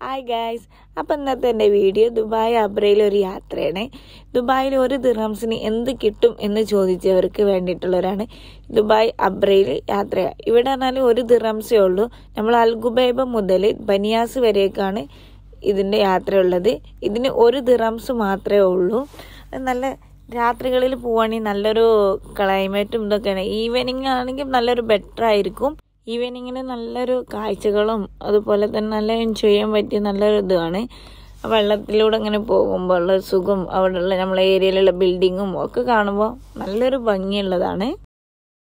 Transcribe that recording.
hi guys അപ്പം ഇന്നത്തെ എൻ്റെ വീഡിയോ ദുബായ് അബ്രയിലെ ഒരു യാത്രയാണ് ദുബായിൽ ഒരു ദിറംസിന് എന്ത് കിട്ടും എന്ന് ചോദിച്ചവർക്ക് വേണ്ടിയിട്ടുള്ളവരാണ് ദുബായ് അബ്രയിൽ യാത്ര ഇവിടെ പറഞ്ഞാൽ ഒരു ദിറംസേ ഉള്ളൂ നമ്മൾ അൽഗുബൈബ മുതൽ ബനിയാസ് വരേക്കാണ് ഇതിൻ്റെ യാത്രയുള്ളത് ഇതിന് ഒരു ദിറംസ് മാത്രമേ ഉള്ളൂ അത് നല്ല രാത്രികളിൽ പോവുകയാണെങ്കിൽ നല്ലൊരു ക്ലൈമറ്റും ഇതൊക്കെയാണ് ഈവനിങ് ആണെങ്കിൽ നല്ലൊരു ബെറ്റർ ആയിരിക്കും ഈവനിങ്ങിന് നല്ലൊരു കാഴ്ചകളും അതുപോലെ തന്നെ നല്ല എൻജോയ് ചെയ്യാൻ പറ്റിയ നല്ലൊരു ഇതാണ് വെള്ളത്തിലൂടെ അങ്ങനെ പോകുമ്പോൾ ഉള്ള സുഖം അവിടെയുള്ള നമ്മളെ ഏരിയയിലുള്ള ബിൽഡിങ്ങും ഒക്കെ കാണുമ്പോൾ നല്ലൊരു ഭംഗിയുള്ളതാണ്